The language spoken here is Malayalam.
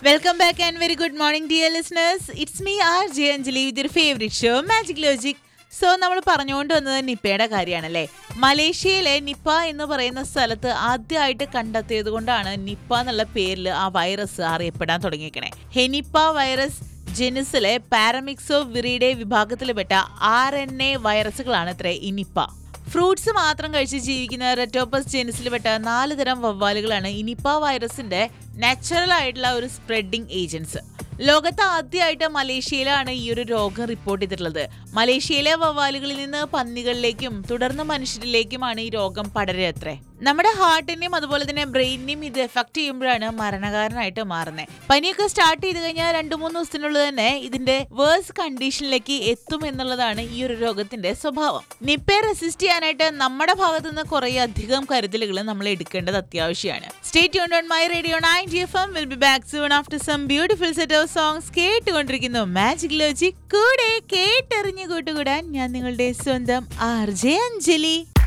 welcome back and very good morning dear listeners it's me R J Anjali with your favourite show magic logic so നമ്മൾ പറഞ്ഞുകൊണ്ട് വന്നത് നിപ്പയുടെ കാര്യമാണല്ലേ മലേഷ്യയിലെ നിപ്പ എന്ന് പറയുന്ന സ്ഥലത്ത് ആദ്യമായിട്ട് കണ്ടെത്തിയത് കൊണ്ടാണ് നിപ്പ എന്നുള്ള പേരിൽ ആ വൈറസ് അറിയപ്പെടാൻ തുടങ്ങിയേക്കണേ ഹെനിപ്പ വൈറസ് ജെനിസിലെ പാരമിക്സോ വിറിയുടെ വിഭാഗത്തിൽപ്പെട്ട ആർ എൻ എ വൈറസുകളാണ് ഇത്ര ഈ നിപ്പ ഫ്രൂട്ട്സ് മാത്രം കഴിച്ച് ജീവിക്കുന്ന റെറ്റോപ്പസ് ജെനിസിൽപ്പെട്ട നാല് തരം വവ്വാലുകളാണ് ഇനിപ്പ വൈറസിന്റെ നാച്ചുറൽ ആയിട്ടുള്ള ഒരു സ്പ്രെഡിംഗ് ഏജൻസ് ലോകത്ത് ആദ്യമായിട്ട് മലേഷ്യയിലാണ് ഈ ഒരു രോഗം റിപ്പോർട്ട് ചെയ്തിട്ടുള്ളത് മലേഷ്യയിലെ വവ്വാലുകളിൽ നിന്ന് പന്നികളിലേക്കും തുടർന്ന് മനുഷ്യരിലേക്കുമാണ് ഈ രോഗം പടരത്രേ നമ്മുടെ ഹാർട്ടിനെയും അതുപോലെ തന്നെ ബ്രെയിനിനെയും ഇത് എഫക്ട് ചെയ്യുമ്പോഴാണ് മരണകാരനായിട്ട് മാറുന്നത് പനിയൊക്കെ സ്റ്റാർട്ട് ചെയ്ത് കഴിഞ്ഞാൽ രണ്ടു മൂന്ന് ദിവസത്തിനുള്ളിൽ തന്നെ ഇതിന്റെ വേഴ്സ് കണ്ടീഷനിലേക്ക് എത്തും എന്നുള്ളതാണ് ഈ ഒരു രോഗത്തിന്റെ സ്വഭാവം നിപ്പയെ റെസിസ്റ്റ് ചെയ്യാനായിട്ട് നമ്മുടെ ഭാഗത്തു നിന്ന് കുറെ അധികം കരുതലുകൾ നമ്മൾ എടുക്കേണ്ടത് അത്യാവശ്യമാണ് state on my radio nine G F M will be back soon after some beautiful set of songs കേട്ടുകൊണ്ടിരിക്കുന്നു മാജിക് ലോജിക് കൂടെ കേട്ടെറിഞ്ഞു കൂട്ടുകൂടാൻ ഞാൻ നിങ്ങളുടെ സ്വന്തം ആർ ജെ അഞ്ജലി